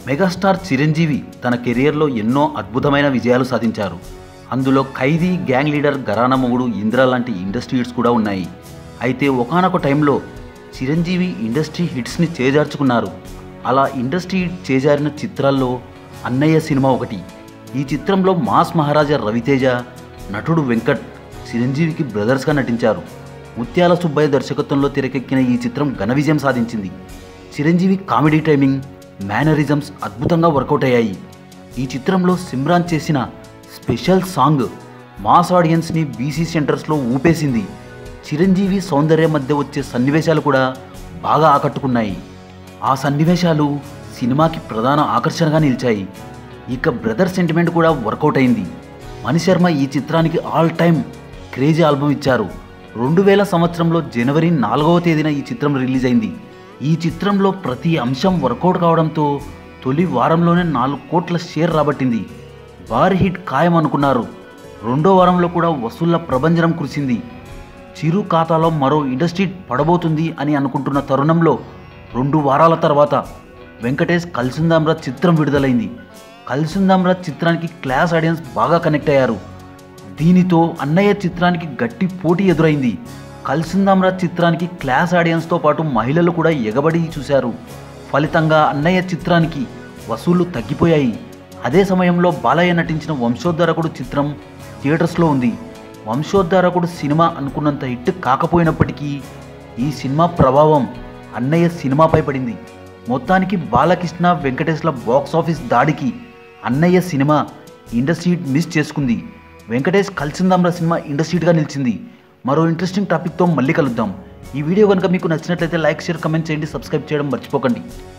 megastar Chiranjeevi తన కెరియర్లో ఎన్నో అద్భుతమైన విజయాలు సాధించారు అందులో ఖైదీ గ్యాంగ్ లీడర్ గరానా మొగుడు ఇందిరా లాంటి ఇండస్ట్రీ హిట్స్ కూడా ఉన్నాయి అయితే ఒకానొక టైంలో చిరంజీవి ఇండస్ట్రీ హిట్స్ని చేజార్చుకున్నారు అలా ఇండస్ట్రీ హిట్ చేజారిన చిత్రాల్లో అన్నయ్య సినిమా ఒకటి ఈ చిత్రంలో మాస్ మహారాజా రవితేజ నటుడు వెంకట్ చిరంజీవికి బ్రదర్స్గా నటించారు ముత్యాల సుబ్బయ్య దర్శకత్వంలో తెరకెక్కిన ఈ చిత్రం ఘన విజయం సాధించింది చిరంజీవి కామెడీ టైమింగ్ మేనరిజమ్స్ అద్భుతంగా వర్కౌట్ అయ్యాయి ఈ చిత్రంలో సిమ్రాన్ చేసిన స్పెషల్ సాంగ్ మాస్ ఆడియన్స్ని బీసీ సెంటర్స్లో ఊపేసింది చిరంజీవి సౌందర్య మధ్య వచ్చే సన్నివేశాలు కూడా బాగా ఆకట్టుకున్నాయి ఆ సన్నివేశాలు సినిమాకి ప్రధాన ఆకర్షణగా నిలిచాయి ఇక బ్రదర్ సెంటిమెంట్ కూడా వర్కౌట్ అయింది మణిశర్మ ఈ చిత్రానికి ఆల్ టైమ్ క్రేజీ ఆల్బమ్ ఇచ్చారు రెండు వేల సంవత్సరంలో జనవరి నాలుగవ తేదీన ఈ చిత్రం రిలీజ్ అయింది ఈ చిత్రంలో ప్రతి అంశం వర్కౌట్ కావడంతో తొలి వారంలోనే నాలుగు కోట్ల షేర్ రాబట్టింది భారీ హిట్ ఖాయం అనుకున్నారు రెండో వారంలో కూడా వసూళ్ల ప్రభంజనం కురిసింది చిరు ఖాతాలో మరో ఇండస్ట్రీ పడబోతుంది అని అనుకుంటున్న తరుణంలో రెండు వారాల తర్వాత వెంకటేష్ కలిసిందాంరాజ్ చిత్రం విడుదలైంది కలిసిందాంరాజ్ చిత్రానికి క్లాస్ ఆడియన్స్ బాగా కనెక్ట్ అయ్యారు దీనితో అన్నయ్య చిత్రానికి గట్టి పోటీ ఎదురైంది కలిసిందాంరాజ్ చిత్రానికి క్లాస్ ఆడియన్స్తో పాటు మహిళలు కూడా ఎగబడి చూశారు ఫలితంగా అన్నయ్య చిత్రానికి వసూళ్లు తగ్గిపోయాయి అదే సమయంలో బాలయ్య నటించిన వంశోద్ధరకుడు చిత్రం థియేటర్స్లో ఉంది వంశోద్ధారకుడు సినిమా అనుకున్నంత హిట్ కాకపోయినప్పటికీ ఈ సినిమా ప్రభావం అన్నయ్య సినిమాపై పడింది మొత్తానికి బాలకృష్ణ వెంకటేష్ల బాక్స్ ఆఫీస్ దాడికి అన్నయ్య సినిమా ఇండస్ట్రీ హిట్ మిస్ చేసుకుంది వెంకటేష్ కలిసిందాంరా సినిమా ఇండస్ట్రీ హిట్గా నిలిచింది మరో ఇంట్రెస్టింగ్ టాపిక్తో మళ్ళీ కలుద్దాం ఈ వీడియో కనుక మీకు నచ్చినట్లయితే లైక్ షేర్ కమెంట్ చేయండి సబ్స్క్రైబ్ చేయడం మర్చిపోకండి